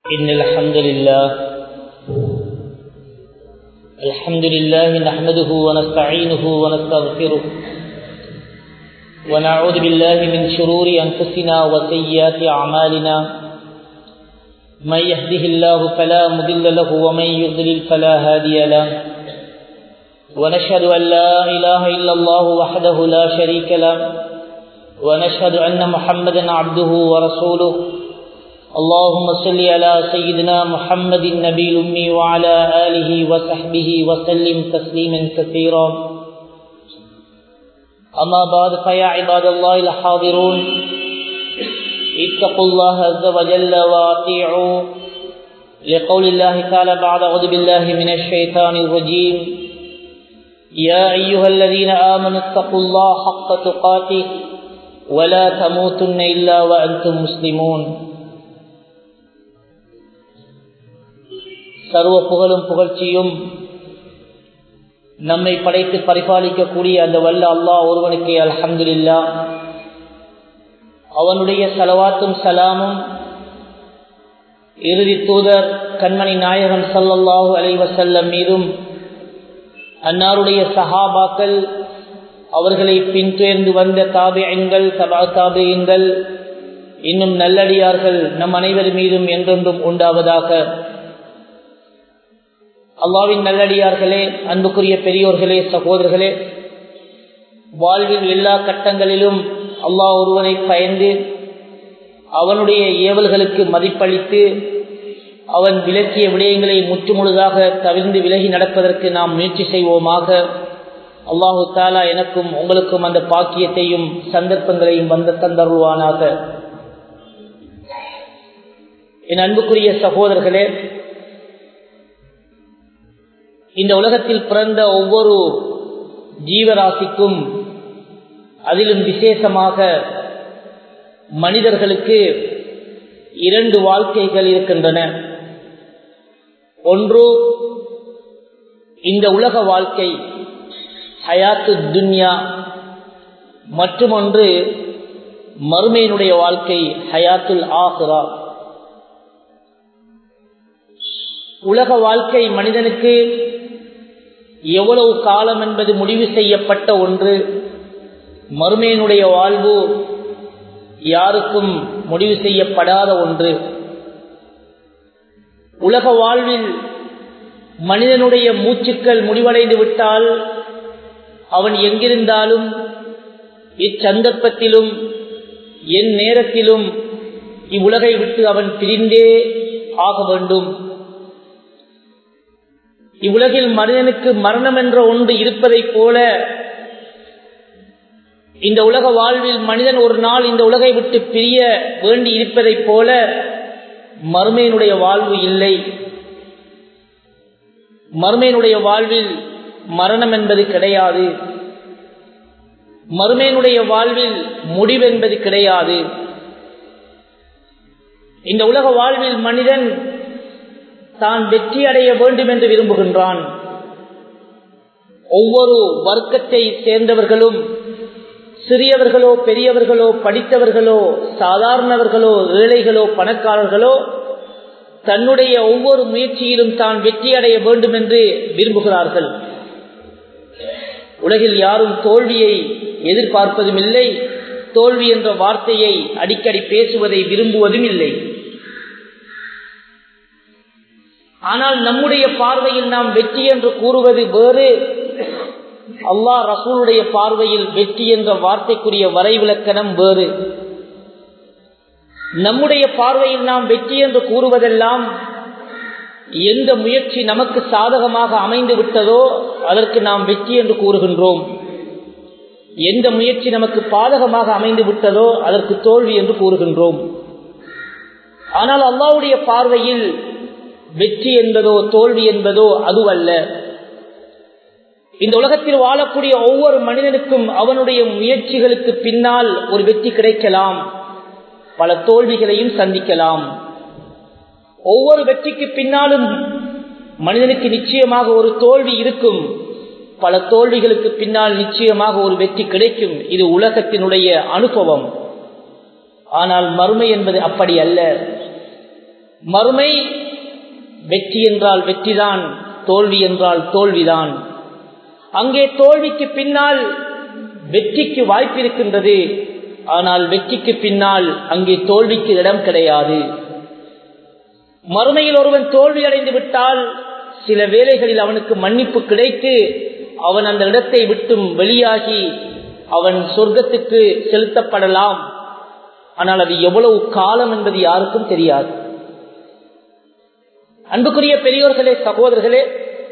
إن الحمد لله الحمد لله نحمده ونستعينه ونستغفره ونعوذ بالله من شرور أنفسنا وسيئات أعمالنا من يهده الله فلا مضل له ومن يضلل فلا هادي له ونشهد أن لا إله إلا الله وحده لا شريك له ونشهد أن محمدا عبده ورسوله اللهم صل على سيدنا محمد النبي الأمي وعلى آله وصحبه وسلم تسليما كثيرا أما بعد فيا عباد الله الحاضرون اتقوا الله عز وجل وأطيعوا لقول الله تعالى بعد أعوذ بالله من الشيطان الرجيم يا أيها الذين آمنوا اتقوا الله حق تقاته ولا تموتن إلا وأنتم مسلمون சர்வ புகழும் புகழ்ச்சியும் நம்மை படைத்து பரிபாலிக்கக்கூடிய அந்த வல்ல அல்லாஹ் ஒருவனுக்கே அல்ஹம்துலில்லா அவனுடைய சலவாத்தும் சலாமும் இறுதி தூதர் கண்மணி நாயகன் சல்லல்லாஹு அலைவசல்லம் மீதும் அன்னாருடைய சஹாபாக்கள் அவர்களை பின்தொடர்ந்து வந்த தாபியங்கள் தபா தாபியங்கள் இன்னும் நல்லடியார்கள் நம் அனைவர் மீதும் என்றென்றும் உண்டாவதாக அல்லாவின் நல்லடியார்களே அன்புக்குரிய பெரியோர்களே சகோதரர்களே வாழ்வில் எல்லா கட்டங்களிலும் அல்லாஹ் ஒருவனை பயந்து அவனுடைய ஏவல்களுக்கு மதிப்பளித்து அவன் விளக்கிய விடயங்களை முற்றுமுழுதாக தவிர்ந்து விலகி நடப்பதற்கு நாம் முயற்சி செய்வோமாக அல்லாஹு தாலா எனக்கும் உங்களுக்கும் அந்த பாக்கியத்தையும் சந்தர்ப்பங்களையும் வந்து தந்தருள்வானாக என் அன்புக்குரிய சகோதரர்களே இந்த உலகத்தில் பிறந்த ஒவ்வொரு ஜீவராசிக்கும் அதிலும் விசேஷமாக மனிதர்களுக்கு இரண்டு வாழ்க்கைகள் இருக்கின்றன ஒன்று இந்த உலக வாழ்க்கை ஹயாத்து துன்யா மற்றும் ஒன்று மறுமையினுடைய வாழ்க்கை ஹயாத்துல் ஆஹ்ரா உலக வாழ்க்கை மனிதனுக்கு எவ்வளவு காலம் என்பது முடிவு செய்யப்பட்ட ஒன்று மறுமையினுடைய வாழ்வு யாருக்கும் முடிவு செய்யப்படாத ஒன்று உலக வாழ்வில் மனிதனுடைய மூச்சுக்கள் முடிவடைந்து விட்டால் அவன் எங்கிருந்தாலும் இச்சந்தர்ப்பத்திலும் என் நேரத்திலும் இவ்வுலகை விட்டு அவன் பிரிந்தே ஆக வேண்டும் இவ்வுலகில் மனிதனுக்கு மரணம் என்ற ஒன்று இருப்பதைப் போல இந்த உலக வாழ்வில் மனிதன் ஒரு நாள் இந்த உலகை விட்டு பிரிய வேண்டி இருப்பதைப் போல மறுமையினுடைய வாழ்வு இல்லை மறுமையினுடைய வாழ்வில் மரணம் என்பது கிடையாது மறுமையினுடைய வாழ்வில் முடிவென்பது கிடையாது இந்த உலக வாழ்வில் மனிதன் தான் வெற்றி அடைய வேண்டும் என்று விரும்புகின்றான் ஒவ்வொரு வர்க்கத்தை சேர்ந்தவர்களும் சிறியவர்களோ பெரியவர்களோ படித்தவர்களோ சாதாரணவர்களோ ஏழைகளோ பணக்காரர்களோ தன்னுடைய ஒவ்வொரு முயற்சியிலும் தான் வெற்றி அடைய வேண்டும் என்று விரும்புகிறார்கள் உலகில் யாரும் தோல்வியை எதிர்பார்ப்பதும் இல்லை தோல்வி என்ற வார்த்தையை அடிக்கடி பேசுவதை விரும்புவதும் இல்லை ஆனால் நம்முடைய பார்வையில் நாம் வெற்றி என்று கூறுவது வேறு அல்லாஹ் ரசூலுடைய பார்வையில் வெற்றி என்ற வார்த்தைக்குரிய வரைவிலக்கணம் வேறு நம்முடைய பார்வையில் நாம் வெற்றி என்று கூறுவதெல்லாம் எந்த முயற்சி நமக்கு சாதகமாக அமைந்து விட்டதோ அதற்கு நாம் வெற்றி என்று கூறுகின்றோம் எந்த முயற்சி நமக்கு பாதகமாக அமைந்து விட்டதோ அதற்கு தோல்வி என்று கூறுகின்றோம் ஆனால் அல்லாவுடைய பார்வையில் வெற்றி என்பதோ தோல்வி என்பதோ அதுவல்ல இந்த உலகத்தில் வாழக்கூடிய ஒவ்வொரு மனிதனுக்கும் அவனுடைய முயற்சிகளுக்கு பின்னால் ஒரு வெற்றி கிடைக்கலாம் பல தோல்விகளையும் சந்திக்கலாம் ஒவ்வொரு வெற்றிக்கு பின்னாலும் மனிதனுக்கு நிச்சயமாக ஒரு தோல்வி இருக்கும் பல தோல்விகளுக்கு பின்னால் நிச்சயமாக ஒரு வெற்றி கிடைக்கும் இது உலகத்தினுடைய அனுபவம் ஆனால் மறுமை என்பது அப்படி அல்ல மறுமை வெற்றி என்றால் வெற்றிதான் தோல்வி என்றால் தோல்விதான் அங்கே தோல்விக்கு பின்னால் வெற்றிக்கு வாய்ப்பு இருக்கின்றது ஆனால் வெற்றிக்கு பின்னால் அங்கே தோல்விக்கு இடம் கிடையாது மறுமையில் ஒருவன் தோல்வி அடைந்து விட்டால் சில வேளைகளில் அவனுக்கு மன்னிப்பு கிடைத்து அவன் அந்த இடத்தை விட்டும் வெளியாகி அவன் சொர்க்கத்துக்கு செலுத்தப்படலாம் ஆனால் அது எவ்வளவு காலம் என்பது யாருக்கும் தெரியாது அன்புக்குரிய பெரியோர்களே சகோதரர்களே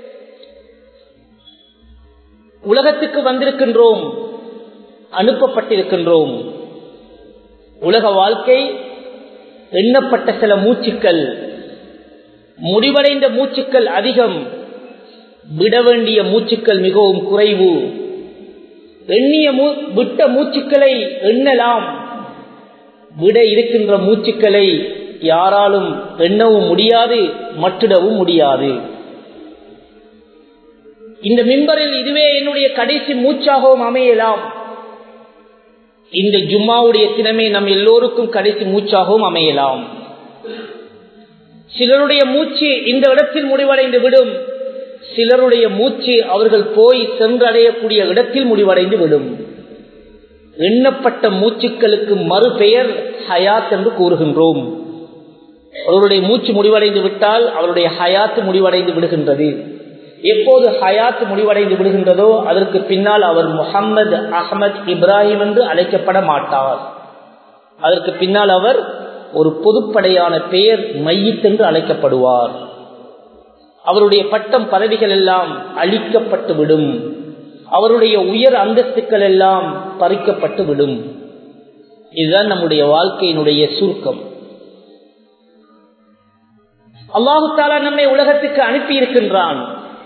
உலகத்துக்கு வந்திருக்கின்றோம் அனுப்பப்பட்டிருக்கின்றோம் உலக வாழ்க்கை எண்ணப்பட்ட சில மூச்சுக்கள் முடிவடைந்த மூச்சுக்கள் அதிகம் விட வேண்டிய மூச்சுக்கள் மிகவும் குறைவு எண்ணிய விட்ட மூச்சுக்களை எண்ணலாம் விட இருக்கின்ற மூச்சுக்களை யாராலும் எண்ணவும் முடியாது மற்றிடவும் முடியாது இந்த மிம்பரில் இதுவே என்னுடைய கடைசி மூச்சாகவும் அமையலாம் இந்த ஜும்மாவுடைய தினமே நம் எல்லோருக்கும் கடைசி மூச்சாகவும் அமையலாம் சிலருடைய மூச்சு இந்த இடத்தில் முடிவடைந்து விடும் சிலருடைய மூச்சு அவர்கள் போய் சென்றடையக்கூடிய இடத்தில் முடிவடைந்து விடும் எண்ணப்பட்ட மூச்சுக்களுக்கு மறுபெயர் ஹயாத் என்று கூறுகின்றோம் அவருடைய மூச்சு முடிவடைந்து விட்டால் அவருடைய ஹயாத்து முடிவடைந்து விடுகின்றது எப்போது ஹயாத் முடிவடைந்து விடுகின்றதோ அதற்கு பின்னால் அவர் முகம்மது அகமது இப்ராஹிம் என்று அழைக்கப்பட மாட்டார் அதற்கு பின்னால் அவர் ஒரு பொதுப்படையான பெயர் மையத் என்று அழைக்கப்படுவார் அவருடைய பட்டம் பதவிகள் எல்லாம் அழிக்கப்பட்டு விடும் அவருடைய உயர் அந்தஸ்துக்கள் எல்லாம் பறிக்கப்பட்டு விடும் இதுதான் நம்முடைய வாழ்க்கையினுடைய சுருக்கம் அல்லாஹு தாலா நம்மை உலகத்துக்கு அனுப்பி இருக்கின்றான்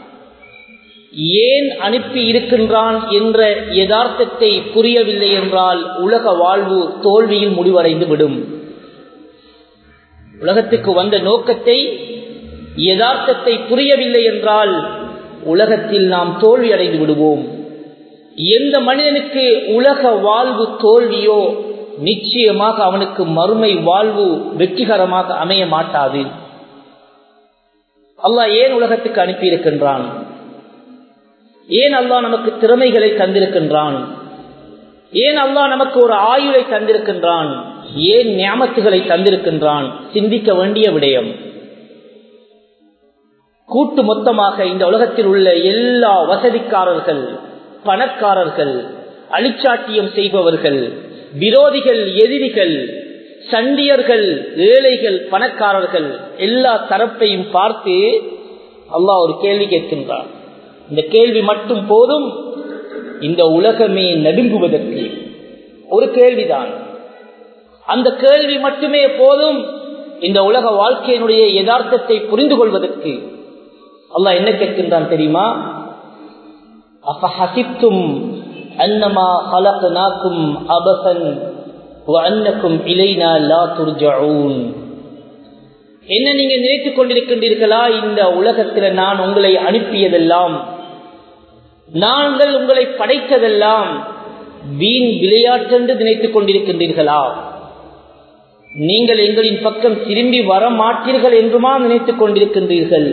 ஏன் அனுப்பி இருக்கின்றான் என்ற யதார்த்தத்தை புரியவில்லை என்றால் உலக வாழ்வு தோல்வியில் முடிவடைந்து விடும் உலகத்துக்கு வந்த நோக்கத்தை யதார்த்தத்தை புரியவில்லை என்றால் உலகத்தில் நாம் தோல்வி அடைந்து விடுவோம் எந்த மனிதனுக்கு உலக வாழ்வு தோல்வியோ நிச்சயமாக அவனுக்கு மறுமை வாழ்வு வெற்றிகரமாக அமைய மாட்டாது அல்லாஹ் ஏன் உலகத்துக்கு அனுப்பியிருக்கின்றான் ஏன் அல்லாஹ் நமக்கு திறமைகளை தந்திருக்கின்றான் ஏன் அல்லாஹ் நமக்கு ஒரு ஆயுளை தந்திருக்கின்றான் ஏன் ஞாபகத்துகளை தந்திருக்கின்றான் சிந்திக்க வேண்டிய விடயம் கூட்டு மொத்தமாக இந்த உலகத்தில் உள்ள எல்லா வசதிக்காரர்கள் பணக்காரர்கள் அழிச்சாட்டியம் செய்பவர்கள் விரோதிகள் எதிரிகள் சண்டியர்கள் ஏழைகள் பணக்காரர்கள் எல்லா தரப்பையும் பார்த்து அல்லாஹ் ஒரு கேள்வி கேட்கின்றார் இந்த கேள்வி மட்டும் போதும் இந்த உலகமே நடுங்குவதற்கு ஒரு கேள்விதான் அந்த கேள்வி மட்டுமே போதும் இந்த உலக வாழ்க்கையினுடைய யதார்த்தத்தை புரிந்து கொள்வதற்கு அல்லாஹ் என்ன கேட்கின்றான் தெரியுமா அப்ப ஹசித்தும் அன்னமா ஹலக்னாக்கும் அபசன் வஅன்னக்கும் இலைனா லா துர்ஜஊன் என்ன நீங்க நினைத்துக் கொண்டிருக்கின்றீர்களா இந்த உலகத்தில் நான் உங்களை அனுப்பியதெல்லாம் நாங்கள் உங்களை படைத்ததெல்லாம் வீண் விளையாட்டென்று நினைத்துக் கொண்டிருக்கின்றீர்களா நீங்கள் எங்களின் பக்கம் திரும்பி வர மாட்டீர்கள் என்றுமா நினைத்துக் கொண்டிருக்கின்றீர்கள்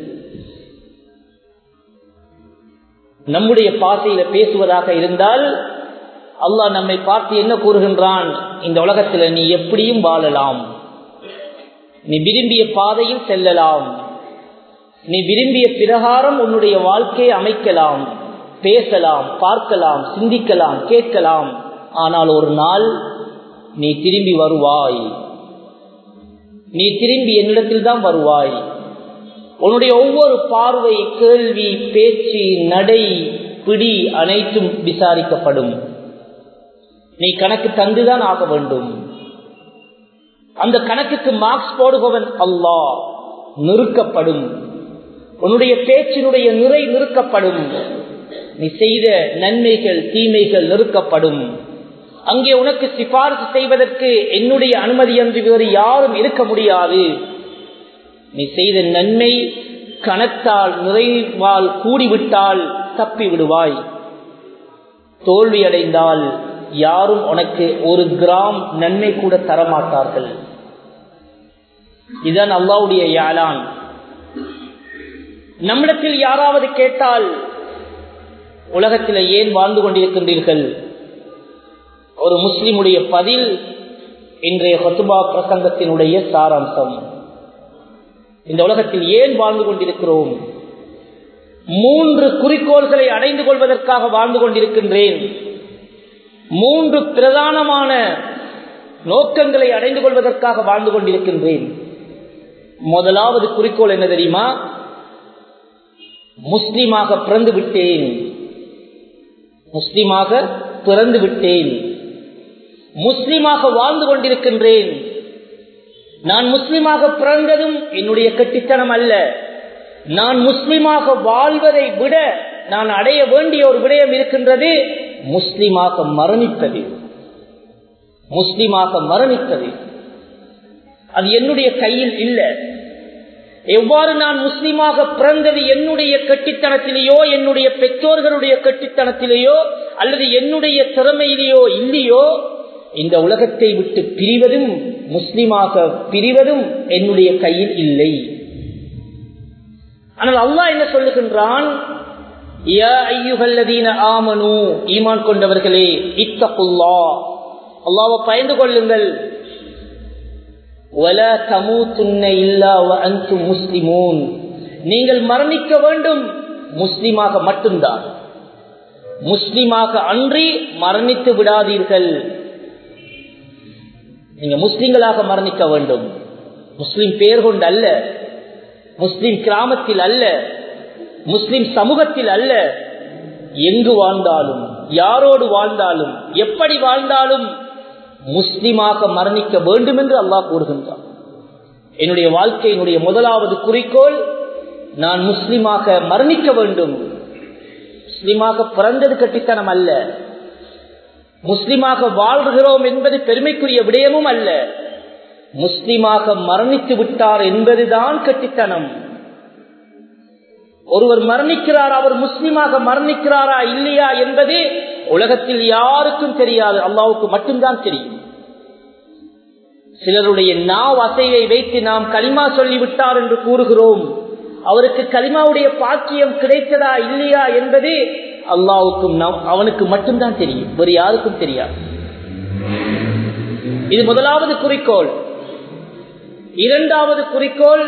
நம்முடைய பாசையில பேசுவதாக இருந்தால் அல்லாஹ் நம்மை பார்த்து என்ன கூறுகின்றான் இந்த உலகத்தில் நீ எப்படியும் வாழலாம் நீ விரும்பிய பாதையில் செல்லலாம் நீ விரும்பிய பிரகாரம் உன்னுடைய வாழ்க்கையை அமைக்கலாம் பேசலாம் பார்க்கலாம் சிந்திக்கலாம் கேட்கலாம் ஆனால் ஒரு நாள் நீ திரும்பி வருவாய் நீ திரும்பி என்னிடத்தில் தான் வருவாய் உன்னுடைய ஒவ்வொரு பார்வை கேள்வி பேச்சு நடை பிடி அனைத்தும் விசாரிக்கப்படும் நீ கணக்கு தந்துதான் ஆக வேண்டும் அந்த கணக்குக்கு மார்க்ஸ் போடுபவன் அல்லாஹ் நிறுக்கப்படும் உன்னுடைய பேச்சினுடைய நிறை நிறுக்கப்படும் நீ செய்த நன்மைகள் தீமைகள் நிறுக்கப்படும் அங்கே உனக்கு சிபாரிசு செய்வதற்கு என்னுடைய அனுமதி என்று வேறு யாரும் இருக்க முடியாது நீ செய்த நன்மை கணத்தால் நிறைவால் கூடிவிட்டால் தப்பி விடுவாய் தோல்வி அடைந்தால் யாரும் உனக்கு ஒரு கிராம் நன்மை கூட தரமாட்டார்கள் இதுதான் அல்லாவுடைய யாழான் நம்மிடத்தில் யாராவது கேட்டால் உலகத்தில் ஏன் வாழ்ந்து கொண்டிருக்கின்றீர்கள் ஒரு முஸ்லிமுடைய பதில் இன்றைய ஹொத்துபா பிரசங்கத்தினுடைய சாராம்சம் இந்த உலகத்தில் ஏன் வாழ்ந்து கொண்டிருக்கிறோம் மூன்று குறிக்கோள்களை அடைந்து கொள்வதற்காக வாழ்ந்து கொண்டிருக்கின்றேன் மூன்று பிரதானமான நோக்கங்களை அடைந்து கொள்வதற்காக வாழ்ந்து கொண்டிருக்கின்றேன் முதலாவது குறிக்கோள் என்ன தெரியுமா முஸ்லிமாக பிறந்து விட்டேன் முஸ்லிமாக பிறந்து விட்டேன் முஸ்லிமாக வாழ்ந்து கொண்டிருக்கின்றேன் நான் முஸ்லிமாக பிறந்ததும் என்னுடைய கட்டித்தனம் அல்ல நான் முஸ்லிமாக வாழ்வதை விட நான் அடைய வேண்டிய ஒரு விடயம் இருக்கின்றது முஸ்லிமாக மரணித்தது முஸ்லிமாக மரணித்தது அது என்னுடைய கையில் இல்லை எவ்வாறு நான் முஸ்லிமாக பிறந்தது என்னுடைய கட்டித்தனத்திலேயோ என்னுடைய பெற்றோர்களுடைய கட்டித்தனத்திலேயோ அல்லது என்னுடைய திறமையிலேயோ இல்லையோ இந்த உலகத்தை விட்டு பிரிவதும் முஸ்லிமாக பிரிவதும் என்னுடைய கையில் இல்லை ஆனால் அல்லாஹ் என்ன சொல்லுகின்றான் ஆமனு ஈமான் கொண்டவர்களே இத்தகுல்லா அல்லாவை பயந்து கொள்ளுங்கள் முஸ்லிமூன் நீங்கள் மரணிக்க வேண்டும் முஸ்லிமாக மட்டும்தான் முஸ்லிமாக அன்றி மரணித்து விடாதீர்கள் நீங்க முஸ்லிம்களாக மரணிக்க வேண்டும் முஸ்லிம் பெயர் கொண்டு அல்ல முஸ்லிம் கிராமத்தில் அல்ல முஸ்லிம் சமூகத்தில் அல்ல எங்கு வாழ்ந்தாலும் யாரோடு வாழ்ந்தாலும் எப்படி வாழ்ந்தாலும் முஸ்லிமாக மரணிக்க வேண்டும் என்று அல்லாஹ் கூறுகின்றான் என்னுடைய வாழ்க்கையினுடைய முதலாவது குறிக்கோள் நான் முஸ்லிமாக மரணிக்க வேண்டும் முஸ்லிமாக பிறந்தது கட்டித்தனம் அல்ல முஸ்லிமாக வாழ்கிறோம் என்பது பெருமைக்குரிய விடயமும் அல்ல முஸ்லிமாக மரணித்து விட்டார் என்பதுதான் கட்டித்தனம் ஒருவர் மரணிக்கிறார் அவர் முஸ்லிமாக மரணிக்கிறாரா இல்லையா என்பது உலகத்தில் யாருக்கும் தெரியாது அல்லாவுக்கு மட்டும்தான் தெரியும் சிலருடைய நாவ் அசைவை வைத்து நாம் களிமா சொல்லிவிட்டார் என்று கூறுகிறோம் அவருக்கு களிமாவுடைய பாக்கியம் கிடைத்ததா இல்லையா என்பது அல்லாவுக்கும் அவனுக்கு மட்டும்தான் தெரியும் வேறு யாருக்கும் தெரியாது இது முதலாவது குறிக்கோள் இரண்டாவது குறிக்கோள்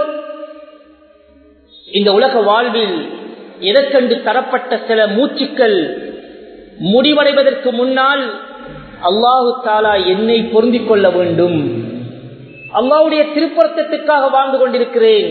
இந்த உலக வாழ்வில் எதற்கண்டு தரப்பட்ட சில மூச்சுக்கள் முடிவடைவதற்கு முன்னால் அல்லாஹு தாலா என்னை பொருந்திக் கொள்ள வேண்டும் அல்லாவுடைய திருப்பொருத்தத்துக்காக வாழ்ந்து கொண்டிருக்கிறேன்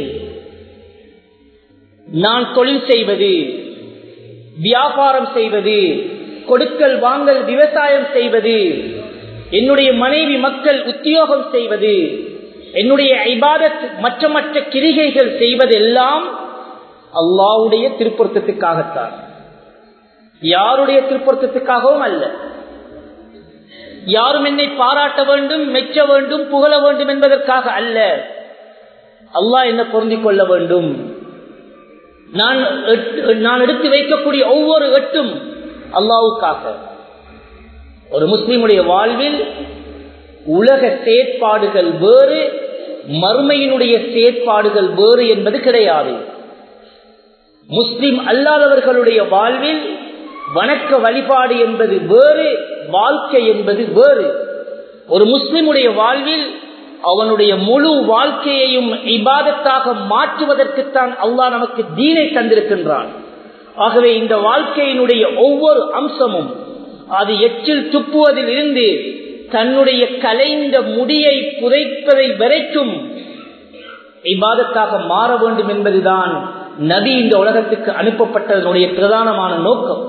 நான் தொழில் செய்வது வியாபாரம் செய்வது கொடுக்கல் வாங்கல் விவசாயம் செய்வது என்னுடைய மனைவி மக்கள் உத்தியோகம் செய்வது என்னுடைய ஐபாதத் மற்ற மற்ற கிரிகைகள் செய்வதெல்லாம் அல்லாவுடைய திருப்பொருத்தத்துக்காகத்தான் யாருடைய திருப்பொருத்தத்துக்காகவும் அல்ல யாரும் என்னை பாராட்ட வேண்டும் மெச்ச வேண்டும் புகழ வேண்டும் என்பதற்காக அல்ல அல்லாஹ் என்ன பொருந்திக் கொள்ள வேண்டும் நான் நான் எடுத்து வைக்கக்கூடிய ஒவ்வொரு எட்டும் அல்லாவுக்காக ஒரு முஸ்லிமுடைய வாழ்வில் உலக செயற்பாடுகள் வேறு மறுமையினுடைய செயற்பாடுகள் வேறு என்பது கிடையாது முஸ்லிம் அல்லாதவர்களுடைய வாழ்வில் வணக்க வழிபாடு என்பது வேறு வாழ்க்கை என்பது வேறு ஒரு முஸ்லிமுடைய வாழ்வில் அவனுடைய முழு வாழ்க்கையையும் இபாதத்தாக மாற்றுவதற்குத்தான் அல்லாஹ் நமக்கு தீனை தந்திருக்கின்றான் ஆகவே இந்த வாழ்க்கையினுடைய ஒவ்வொரு அம்சமும் அது எச்சில் துப்புவதில் இருந்து தன்னுடைய கலைந்த முடியை புதைப்பதை வரைக்கும் இபாதத்தாக மாற வேண்டும் என்பதுதான் நபி இந்த உலகத்துக்கு அனுப்பப்பட்டதனுடைய பிரதானமான நோக்கம்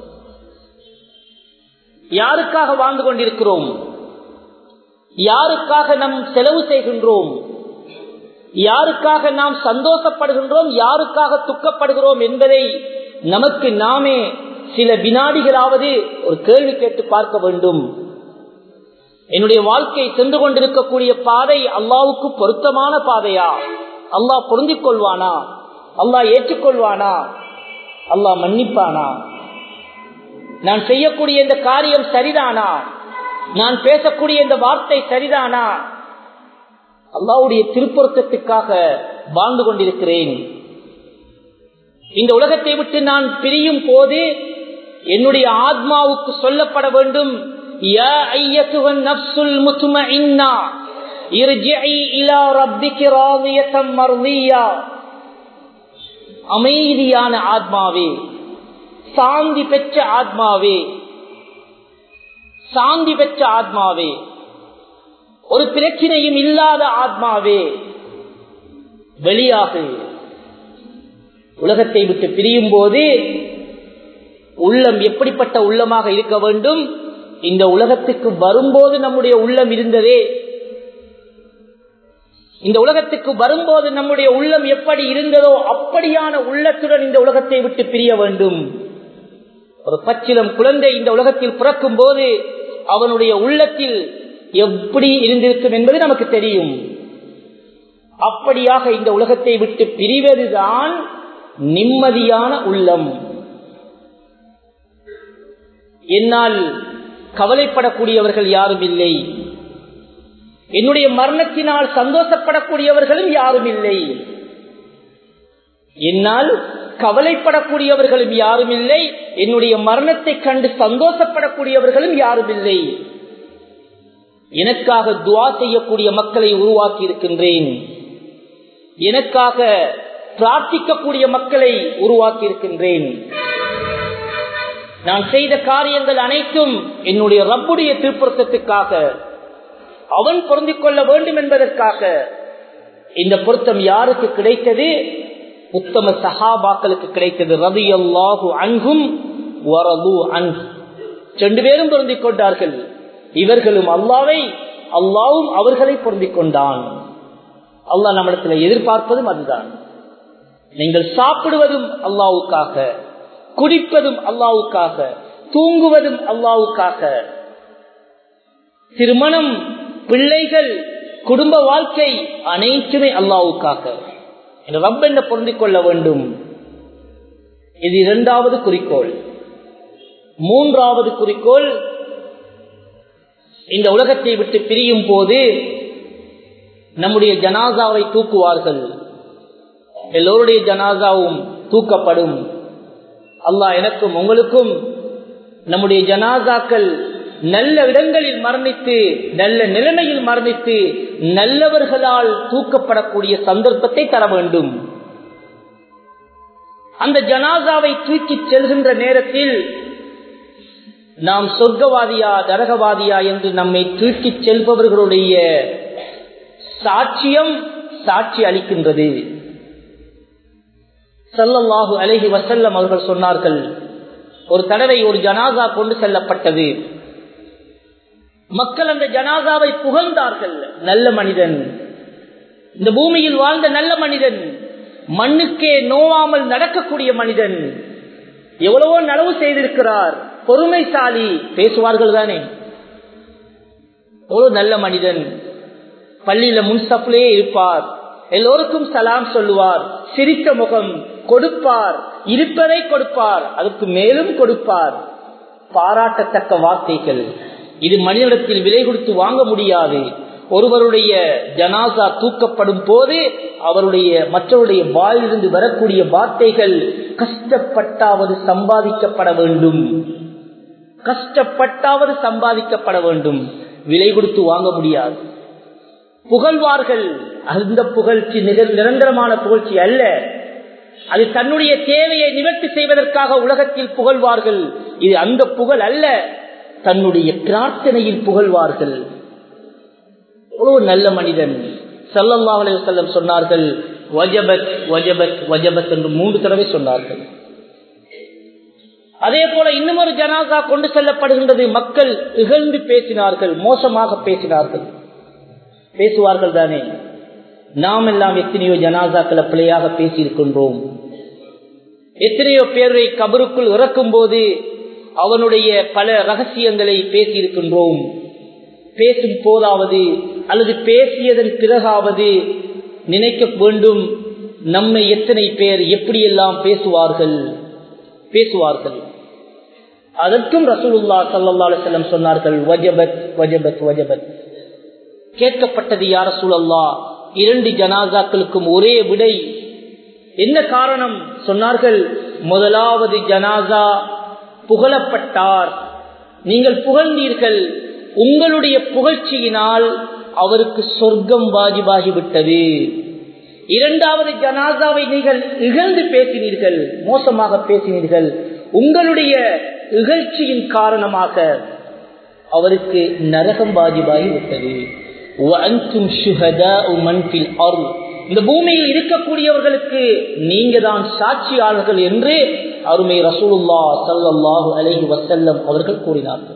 யாருக்காக வாழ்ந்து கொண்டிருக்கிறோம் யாருக்காக நாம் செலவு செய்கின்றோம் யாருக்காக நாம் சந்தோஷப்படுகின்றோம் யாருக்காக துக்கப்படுகிறோம் என்பதை நமக்கு நாமே சில வினாடிகளாவது ஒரு கேள்வி கேட்டு பார்க்க வேண்டும் என்னுடைய வாழ்க்கை சென்று கொண்டிருக்கக்கூடிய பாதை அல்லாவுக்கு பொருத்தமான பாதையா அல்லாஹ் பொருந்திக் கொள்வானா அல்லாஹ் ஏற்றுக்கொள்வானா அல்லாஹ் மன்னிப்பானா நான் செய்யக்கூடிய இந்த காரியம் சரிதானா நான் பேசக்கூடிய இந்த வார்த்தை சரிதானா அல்லாவுடைய திருப்பொருத்தத்துக்காக வாழ்ந்து கொண்டிருக்கிறேன் இந்த உலகத்தை விட்டு நான் பிரியும் போது என்னுடைய ஆத்மாவுக்கு சொல்லப்பட வேண்டும் யா ஐயத்துவன் நப்சுல் முத்துமஇன்னா இர்ஜிஇ இலா ரப்பிகி ராதியத்தம் மர்தியா அமைதியான ஆத்மாவே சாந்தி பெற்ற ஆத்மாவே சாந்தி பெற்ற ஆத்மாவே ஒரு பிரச்சனையும் இல்லாத ஆத்மாவே வெளியாக உலகத்தை விட்டு பிரியும் போது உள்ளம் எப்படிப்பட்ட உள்ளமாக இருக்க வேண்டும் இந்த உலகத்துக்கு வரும்போது நம்முடைய உள்ளம் இருந்ததே இந்த உலகத்துக்கு வரும்போது நம்முடைய உள்ளம் எப்படி இருந்ததோ அப்படியான உள்ளத்துடன் இந்த உலகத்தை விட்டு பிரிய வேண்டும் ஒரு பச்சிலம் குழந்தை இந்த உலகத்தில் பிறக்கும் போது அவனுடைய உள்ளத்தில் எப்படி இருந்திருக்கும் என்பது நமக்கு தெரியும் அப்படியாக இந்த உலகத்தை விட்டு பிரிவதுதான் நிம்மதியான உள்ளம் என்னால் கவலைப்படக்கூடியவர்கள் யாரும் இல்லை என்னுடைய மரணத்தினால் சந்தோஷப்படக்கூடியவர்களும் யாரும் இல்லை என்னால் கவலைப்படக்கூடியவர்களும் யாரும் இல்லை என்னுடைய மரணத்தை கண்டு சந்தோஷப்படக்கூடியவர்களும் யாரும் இல்லை எனக்காக துவா செய்யக்கூடிய மக்களை உருவாக்கி இருக்கின்றேன் எனக்காக பிரார்த்திக்கக்கூடிய மக்களை உருவாக்கி இருக்கின்றேன் நான் செய்த காரியங்கள் அனைத்தும் என்னுடைய ரப்புடைய திருப்பொருத்தத்துக்காக அவன் பொருந்திக் கொள்ள வேண்டும் என்பதற்காக இந்த பொருத்தம் யாருக்கு கிடைத்தது உத்தம சஹாபாக்களுக்கு கிடைத்தது ரவி அல்லாஹு அன்கும் வரது அன்பு ரெண்டு பேரும் பொருந்திக் கொண்டார்கள் இவர்களும் அல்லாவை அல்லாவும் அவர்களை பொருந்திக் கொண்டான் அல்லாஹ் நம்மிடத்தில் எதிர்பார்ப்பதும் அதுதான் நீங்கள் சாப்பிடுவதும் அல்லாவுக்காக குடிப்பதும் அல்லாவுக்காக தூங்குவதும் அல்லாவுக்காக திருமணம் பிள்ளைகள் குடும்ப வாழ்க்கை அனைத்துமே அல்லாவுக்காக ரப் என்ன பொருந்திக் கொள்ள வேண்டும் இது இரண்டாவது குறிக்கோள் மூன்றாவது குறிக்கோள் இந்த உலகத்தை விட்டு பிரியும் போது நம்முடைய ஜனாசாவை தூக்குவார்கள் எல்லோருடைய ஜனாசாவும் தூக்கப்படும் அல்லாஹ் எனக்கும் உங்களுக்கும் நம்முடைய ஜனாசாக்கள் நல்ல இடங்களில் மரணித்து நல்ல நிலைமையில் மரணித்து நல்லவர்களால் தூக்கப்படக்கூடிய சந்தர்ப்பத்தை தர வேண்டும் அந்த ஜனாசாவை தூக்கி செல்கின்ற நேரத்தில் நாம் சொர்க்கவாதியா தரகவாதியா என்று நம்மை தூக்கி செல்பவர்களுடைய சாட்சியம் சாட்சி அளிக்கின்றது சல்லல்லாஹு அலஹி வசல்லம் அவர்கள் சொன்னார்கள் ஒரு தடவை ஒரு ஜனாசா கொண்டு செல்லப்பட்டது மக்கள் அந்த ஜனாசாவை புகழ்ந்தார்கள் நல்ல மனிதன் இந்த பூமியில் வாழ்ந்த நல்ல மனிதன் மண்ணுக்கே நோவாமல் நடக்கக்கூடிய மனிதன் எவ்வளவோ நலவு செய்திருக்கிறார் பொறுமைசாலி பேசுவார்கள் தானே ஒரு நல்ல மனிதன் பள்ளியில முன்சப்லே இருப்பார் எல்லோருக்கும் சலாம் சொல்லுவார் சிரித்த முகம் கொடுப்பார் இருப்பதை கொடுப்பார் அதற்கு மேலும் கொடுப்பார் பாராட்டத்தக்க வார்த்தைகள் இது மனிதனிடத்தில் விலை கொடுத்து வாங்க முடியாது ஒருவருடைய ஜனாசா தூக்கப்படும் போது அவருடைய மற்றவருடைய வாயிலிருந்து வரக்கூடிய வார்த்தைகள் கஷ்டப்பட்டாவது சம்பாதிக்கப்பட வேண்டும் கஷ்டப்பட்டாவது சம்பாதிக்கப்பட வேண்டும் விலை கொடுத்து வாங்க முடியாது புகழ்வார்கள் அந்த புகழ்ச்சி நிரந்தரமான புகழ்ச்சி அல்ல அது தன்னுடைய தேவையை நிவர்த்தி செய்வதற்காக உலகத்தில் புகழ்வார்கள் இது அந்த புகழ் அல்ல தன்னுடைய பிரார்த்தனையில் புகழ்வார்கள் ஒரு நல்ல மனிதன் சல்லல்லா அலையம் சொன்னார்கள் வஜபத் வஜபத் வஜபத் என்று மூன்று தடவை சொன்னார்கள் அதே போல இன்னும் ஒரு ஜனாசா கொண்டு செல்லப்படுகின்றது மக்கள் இகழ்ந்து பேசினார்கள் மோசமாக பேசினார்கள் பேசுவார்கள் தானே நாம் எல்லாம் எத்தனையோ ஜனாசாக்களை பிழையாக பேசியிருக்கின்றோம் எத்தனையோ பேரை கபருக்குள் இறக்கும் போது அவனுடைய பல ரகசியங்களை பேசியிருக்கின்றோம் பேசும் போதாவது அல்லது பேசியதன் பிறகாவது நினைக்க வேண்டும் நம்மை எத்தனை பேர் எப்படியெல்லாம் பேசுவார்கள் பேசுவார்கள் அதற்கும் ரசூலுல்லா சல்லா அலுவலம் சொன்னார்கள் வஜபத் வஜபத் வஜபத் கேட்கப்பட்டது யார சூழல்லா இரண்டு ஜனாசாக்களுக்கும் ஒரே விடை என்ன காரணம் சொன்னார்கள் முதலாவது ஜனாசா புகழப்பட்டார் நீங்கள் புகழ்ந்தீர்கள் உங்களுடைய புகழ்ச்சியினால் அவருக்கு சொர்க்கம் வாஜிபாகிவிட்டது இரண்டாவது ஜனாசாவை நீங்கள் இகழ்ந்து பேசினீர்கள் மோசமாக பேசினீர்கள் உங்களுடைய இகழ்ச்சியின் காரணமாக அவருக்கு நரகம் வாஜிபாகி விட்டது இந்த பூமியில் இருக்கக்கூடியவர்களுக்கு நீங்க தான் சாட்சியாளர்கள் என்று அருமை ரசூலுல்லா சல்லாஹூ அலஹி வசல்லம் அவர்கள் கூறினார்கள்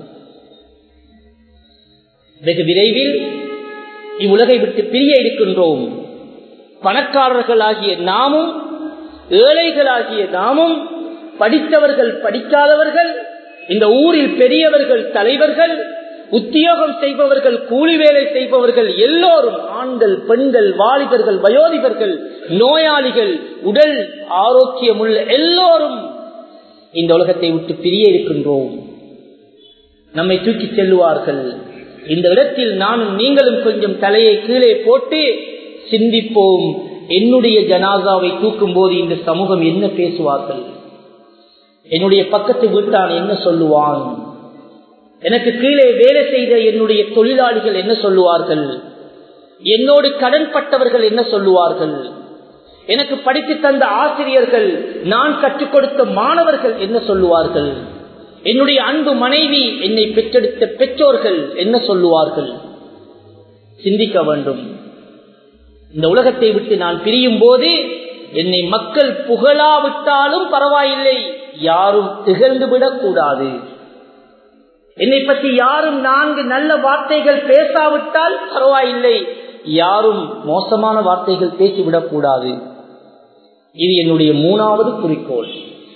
வெகு விரைவில் இவ்வுலகை விட்டு பிரிய இருக்கின்றோம் பணக்காரர்களாகிய நாமும் ஏழைகளாகிய நாமும் படித்தவர்கள் படிக்காதவர்கள் இந்த ஊரில் பெரியவர்கள் தலைவர்கள் உத்தியோகம் செய்பவர்கள் கூலி வேலை செய்பவர்கள் எல்லோரும் ஆண்கள் பெண்கள் வாலிபர்கள் வயோதிபர்கள் நோயாளிகள் உடல் ஆரோக்கியமுள்ள எல்லோரும் இந்த உலகத்தை விட்டு பிரிய இருக்கின்றோம் நம்மை தூக்கி செல்லுவார்கள் இந்த இடத்தில் நானும் நீங்களும் கொஞ்சம் தலையை கீழே போட்டு சிந்திப்போம் என்னுடைய ஜனாசாவை தூக்கும் போது இந்த சமூகம் என்ன பேசுவார்கள் என்னுடைய பக்கத்து வீட்டான் என்ன சொல்லுவான் எனக்கு கீழே வேலை செய்த என்னுடைய தொழிலாளிகள் என்ன சொல்லுவார்கள் என்னோடு கடன்பட்டவர்கள் என்ன சொல்லுவார்கள் எனக்கு படித்து தந்த ஆசிரியர்கள் நான் கற்றுக் கொடுத்த மாணவர்கள் என்ன சொல்லுவார்கள் என்னுடைய அன்பு மனைவி என்னை பெற்றெடுத்த பெற்றோர்கள் என்ன சொல்லுவார்கள் சிந்திக்க வேண்டும் இந்த உலகத்தை விட்டு நான் பிரியும் போது என்னை மக்கள் புகழாவிட்டாலும் பரவாயில்லை யாரும் திகழ்ந்து விடக்கூடாது என்னை பற்றி யாரும் நான்கு நல்ல வார்த்தைகள் பேசாவிட்டால் பரவாயில்லை யாரும் மோசமான வார்த்தைகள் பேசிவிடக் கூடாது இது என்னுடைய மூணாவது குறிக்கோள்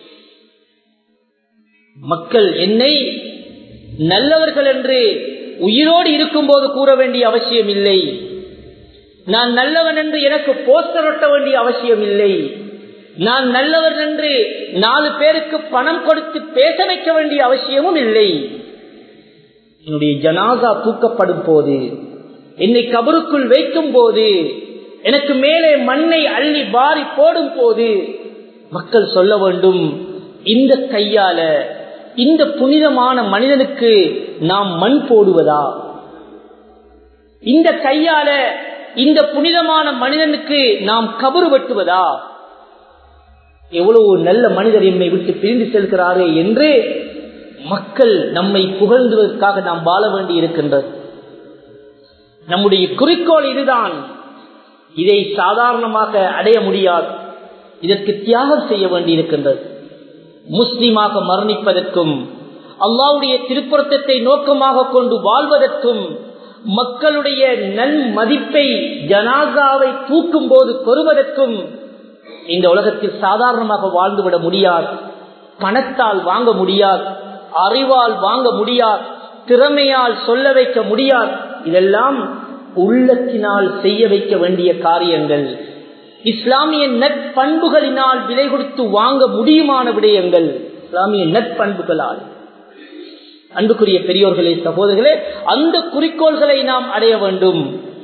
மக்கள் என்னை நல்லவர்கள் என்று உயிரோடு இருக்கும் போது கூற வேண்டிய அவசியம் இல்லை நான் நல்லவன் என்று எனக்கு போஸ்டர் ஒட்ட வேண்டிய அவசியம் இல்லை நான் நல்லவர் என்று நாலு பேருக்கு பணம் கொடுத்து பேச வைக்க வேண்டிய அவசியமும் இல்லை என்னுடைய ஜனாசா தூக்கப்படும் போது என்னை கபருக்குள் வைக்கும் போது எனக்கு மேலே மண்ணை அள்ளி வாரி போடும் போது மக்கள் சொல்ல வேண்டும் இந்த கையால இந்த புனிதமான மனிதனுக்கு நாம் மண் போடுவதா இந்த கையால இந்த புனிதமான மனிதனுக்கு நாம் கபரு வெட்டுவதா எவ்வளவு நல்ல மனிதர் எம்மை விட்டு பிரிந்து செல்கிறாரே என்று மக்கள் நம்மை புகழ்ந்துவதற்காக நாம் வாழ வேண்டி இருக்கின்றது நம்முடைய குறிக்கோள் இதுதான் இதை சாதாரணமாக அடைய முடியாது இதற்கு தியாகம் செய்ய வேண்டி இருக்கின்றது முஸ்லிமாக மரணிப்பதற்கும் அல்லாவுடைய திருப்புறத்தை நோக்கமாக கொண்டு வாழ்வதற்கும் மக்களுடைய நன் மதிப்பை ஜனாசாவை தூக்கும் போது பெறுவதற்கும் இந்த உலகத்தில் சாதாரணமாக வாழ்ந்துவிட முடியாது பணத்தால் வாங்க முடியாது அறிவால் வாங்க முடியாது திறமையால் சொல்ல வைக்க முடியாது இதெல்லாம் உள்ளத்தினால் செய்ய வைக்க வேண்டிய காரியங்கள் இஸ்லாமிய நட்பண்புகளினால் விலை கொடுத்து வாங்க முடியுமான விடயங்கள் இஸ்லாமிய நட்பண்புகளால் அன்புக்குரிய பெரியோர்களே சகோதரர்களே அந்த குறிக்கோள்களை நாம் அடைய வேண்டும்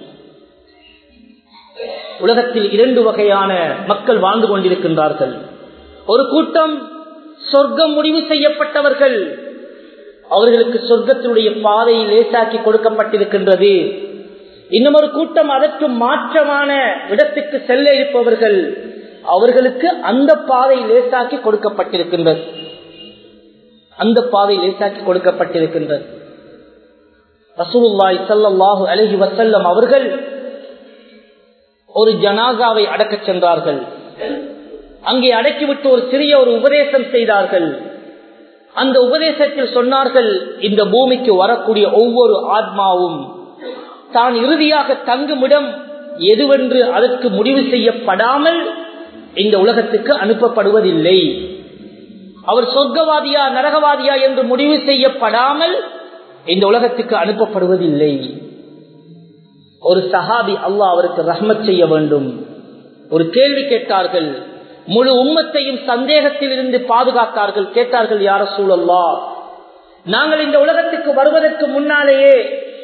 உலகத்தில் இரண்டு வகையான மக்கள் வாழ்ந்து கொண்டிருக்கின்றார்கள் ஒரு கூட்டம் சொர்க்கம் முடிவு செய்யப்பட்டவர்கள் அவர்களுக்கு சொர்க்கத்தினுடைய பாதை லேசாக்கி கொடுக்கப்பட்டிருக்கின்றது இன்னும் ஒரு கூட்டம் அதற்கு மாற்றமான இடத்துக்கு செல்ல இருப்பவர்கள் அவர்களுக்கு அந்த பாதை லேசாக்கி கொடுக்கப்பட்டிருக்கின்றது அந்த பாதை லேசாக்கி கொடுக்கப்பட்டிருக்கின்றது ரசூலுல்லாய் சல்லாஹூ அலஹி வசல்லம் அவர்கள் ஒரு ஜனாசாவை அடக்கச் சென்றார்கள் அங்கே அடக்கிவிட்டு ஒரு சிறிய ஒரு உபதேசம் செய்தார்கள் அந்த உபதேசத்தில் சொன்னார்கள் இந்த பூமிக்கு வரக்கூடிய ஒவ்வொரு ஆத்மாவும் தான் இறுதியாக தங்குமிடம் எதுவென்று அதற்கு முடிவு செய்யப்படாமல் இந்த உலகத்துக்கு அனுப்பப்படுவதில்லை அவர் சொர்க்கவாதியா நரகவாதியா என்று முடிவு செய்யப்படாமல் இந்த உலகத்துக்கு அனுப்பப்படுவதில்லை ஒரு சஹாபி அல்லாஹ் அவருக்கு ரஹ்மத் செய்ய வேண்டும் ஒரு கேள்வி கேட்டார்கள் முழு உம்மத்தையும் சந்தேகத்தில் இருந்து பாதுகாத்தார்கள் கேட்டார்கள் யார சூழல்லா நாங்கள் இந்த உலகத்துக்கு வருவதற்கு முன்னாலேயே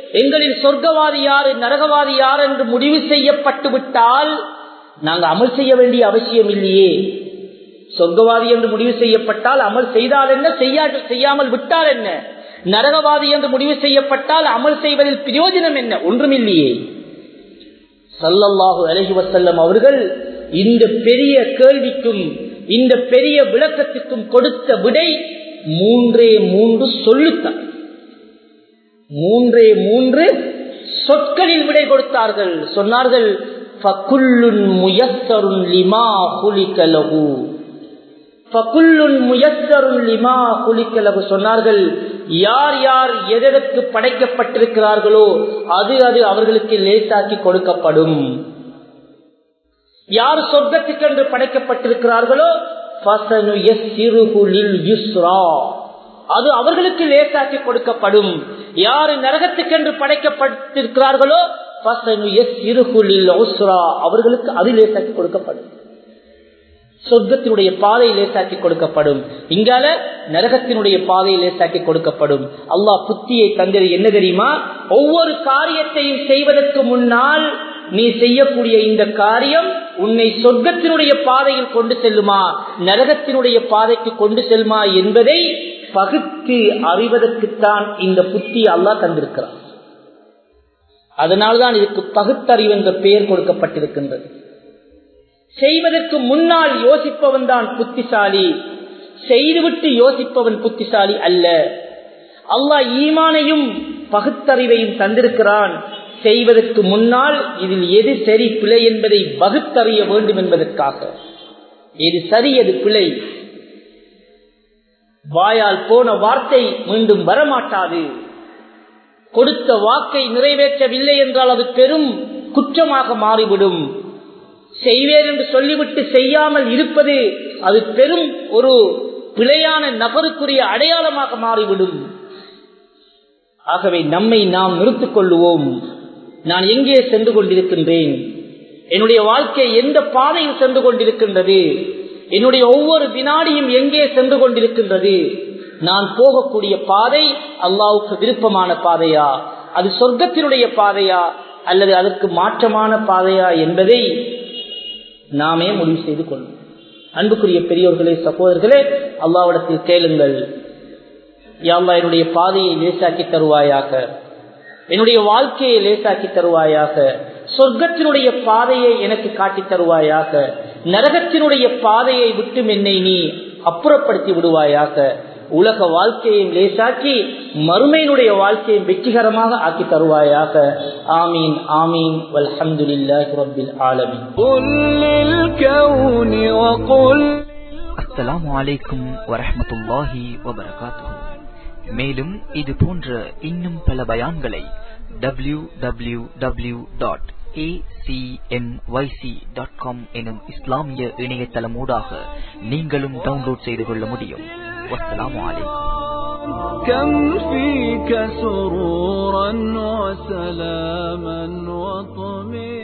எங்களில் சொர்க்கவாதி யாரு நரகவாதி யார் என்று முடிவு செய்யப்பட்டு விட்டால் நாங்க அமல் செய்ய வேண்டிய அவசியம் இல்லையே சொர்க்கவாதி என்று முடிவு செய்யப்பட்டால் அமல் செய்தால் என்ன செய்யா செய்யாமல் விட்டால் என்ன நரகவாதி என்று முடிவு செய்யப்பட்டால் அமல் செய்வதில் பிரயோஜனம் என்ன ஒன்றுமில்லையே சல்லல்லாஹு அலஹி வசல்லம் அவர்கள் இந்த பெரிய கேள்விக்கும் இந்த பெரிய விளக்கத்துக்கும் கொடுத்த விடை மூன்றே மூன்று சொல்லுத்தான் மூன்றே மூன்று சொற்களில் விடை கொடுத்தார்கள் சொன்னார்கள் ஃபகுல்லுன் முயஸ்ஸருன் லிமா குலிக லஹு ஃபகுல்லுன் முயஸ்ஸருன் லிமா குலிக லஹு சொன்னார்கள் யார் யார் எதற்கு படைக்கப்பட்டிருக்கிறார்களோ அது அது அவர்களுக்கு லேசாக்கி கொடுக்கப்படும் யார் சொர்க்கத்துக்கென்று படைக்கப்பட்டிருக்கிறார்களோ அது அவர்களுக்கு லேசாக்கி கொடுக்கப்படும் யாரு நரகத்துக்கென்று படைக்கப்பட்டிருக்கிறார்களோ அவர்களுக்கு அது லேசாக்கி கொடுக்கப்படும் சொர்க்கத்தினுடைய பாதை லேசாக்கி கொடுக்கப்படும் இங்கால நரகத்தினுடைய பாதை லேசாக்கி கொடுக்கப்படும் அல்லாஹ் புத்தியை தந்தது என்ன தெரியுமா ஒவ்வொரு காரியத்தையும் செய்வதற்கு முன்னால் நீ செய்யக்கூடிய இந்த காரியம் உன்னை சொர்க்கத்தினுடைய பாதையில் கொண்டு செல்லுமா நரகத்தினுடைய பாதைக்கு கொண்டு செல்லுமா என்பதை பகுத்து அறிவதற்குத்தான் இந்த புத்தி அல்லா தந்திருக்கிறார் அதனால்தான் இதுக்கு பகுத்தறிவு என்ற பெயர் கொடுக்கப்பட்டிருக்கின்றது செய்வதற்கு முன்னால் யோசிப்பவன் தான் புத்திசாலி செய்துவிட்டு யோசிப்பவன் புத்திசாலி அல்ல அல்லாஹ் ஈமானையும் பகுத்தறிவையும் தந்திருக்கிறான் செய்வதற்கு முன்னால் இதில் எது சரி பிழை என்பதை பகுத்தறிய வேண்டும் என்பதற்காக எது சரி எது பிழை வாயால் போன வார்த்தை மீண்டும் வரமாட்டாது கொடுத்த வாக்கை நிறைவேற்றவில்லை என்றால் அது பெரும் குற்றமாக மாறிவிடும் செய்வேன் என்று சொல்லிவிட்டு செய்யாமல் இருப்பது அது பெரும் ஒரு பிழையான நபருக்குரிய அடையாளமாக மாறிவிடும் ஆகவே நம்மை நாம் நிறுத்திக் கொள்ளுவோம் நான் எங்கே சென்று கொண்டிருக்கின்றேன் என்னுடைய வாழ்க்கை எந்த பாதையில் சென்று கொண்டிருக்கின்றது என்னுடைய ஒவ்வொரு வினாடியும் எங்கே சென்று கொண்டிருக்கின்றது நான் போகக்கூடிய பாதை அல்லாவுக்கு விருப்பமான பாதையா அது சொர்க்கத்தினுடைய பாதையா அல்லது அதற்கு மாற்றமான பாதையா என்பதை நாமே முடிவு செய்து கொள்வோம் அன்புக்குரிய பெரியோர்களே சகோதரர்களே அல்லாவிடத்தில் கேளுங்கள் யாழ்லா என்னுடைய பாதையை லேசாக்கி தருவாயாக என்னுடைய வாழ்க்கையை லேசாக்கி தருவாயாக சொர்க்கத்தினுடைய பாதையை எனக்கு காட்டி தருவாயாக நரகத்தினுடைய பாதையை விட்டு என்னை நீ அப்புறப்படுத்தி விடுவாயாக உலக வாழ்க்கையும் லேசாக்கி மறுமையினுடைய வாழ்க்கையை வெற்றிகரமாக ஆக்கி தருவாயாக ஆமீன் ஆமீன் வல்ஹம்துலில்லாஹி ரப்பில் ஆலமீன் قل للكون وقل அஸ்ஸலாமு அலைக்கும் வரஹ்மத்துல்லாஹி வபரகாத்துஹு மேலும் இது போன்ற இன்னும் பல பயான்களை W W W dot dot com எனும் இஸ்லாமிய இணையதளமூடாக நீங்களும் டவுன்லோட் செய்து கொள்ள முடியும் வஸ்ஸலாமு அலைக்கும் كم فيك سرورا وسلاما وطمئنا